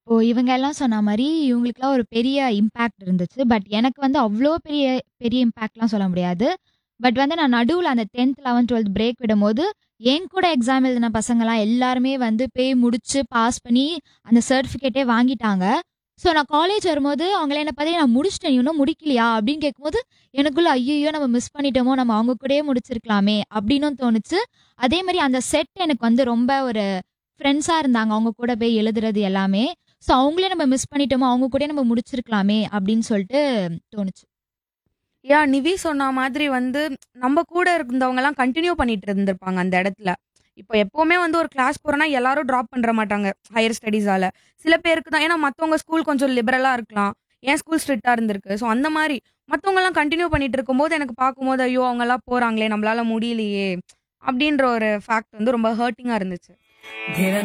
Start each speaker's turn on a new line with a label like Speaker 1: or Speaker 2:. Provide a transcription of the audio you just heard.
Speaker 1: இப்போ இவங்க எல்லாம் சொன்ன மாரி, இவங்களுக்கெல்லாம் ஒரு பெரிய இம்பாக்ட் இருந்துச்சு. பட் எனக்கு வந்து அவ்ளோ பெரிய பெரிய இம்பாக்ட்லாம் சொல்ல முடியாது. பட் வந்து நான் நடுவுல அந்த 10த், 11த், 12த் பிரேக் விடும்போது, என் கூட எக்ஸாம் எழுதின பசங்கலாம் எல்லாருமே வந்து போய் முடிச்சு, பாஸ் பண்ணி அந்த சர்டிஃபிகேட்டே வாங்கிட்டாங்க. ஸோ நான் காலேஜ் வரும்போது அவங்கள என்ன பார்த்து "நான் முடிச்சுட்டேன். நீ இன்னும் முடிக்கலையா?" அப்படின்னு கேட்கும்போது, எனக்குள்ள ஐய்யய்யோ! நம்ம மிஸ் பண்ணிட்டோமோ! நம்ம அவங்க கூடயே முடிச்சிருக்கலாமே! அப்படின்னும் தோணுச்சு. அதே மாரி அந்த செட் எனக்கு வந்து ரொம்ப ஒரு ஃப்ரெண்ட்ஸா இருந்தாங்க. அவங்க கூட போய் எழுதுறது எல்லாமே. ஸோ அவங்களே நம்ம மிஸ் பண்ணிட்டோமோ! அவங்க கூடயே நம்ம முடிச்சிருக்கலாமே! அப்படின்னு சொல்லிட்டு தோணுச்சு.
Speaker 2: யாஹ்! நிவி சொன்ன மாதிரி வந்து நம்ம கூட இருந்தவங்கலாம் கன்டின்யூ பண்ணிட்டு இருந்திருப்பாங்க அந்த இடத்துல. இப்போ எப்பவுமே வந்து ஒரு கிளாஸ் போறோம்னா எல்லாரும் ட்ராப் பண்ற மாட்டாங்க. ஹையர் ஸ்டடீஸால. சில பேருக்கு தான் ஏன்னா மத்தவங்க ஸ்கூல் கொஞ்சம் லிபரலா இருக்கலாம். என் ஸ்கூல் ஸ்ட்ரிக்ட்டா இருந்திருக்கு. ஸோ அந்த மாரி மத்தவங்கலாம் கன்டின்யூ பண்ணிட்டு இருக்கும்போது எனக்கு பார்க்கும்போது, ஐயோ! அவங்கலாம் போறாங்களே! நம்மளால முடியலையே! அப்படின்ற ஒரு ஃபேக்ட் வந்து ரொம்ப ஹர்ட்டிங்கா இருந்துச்சு.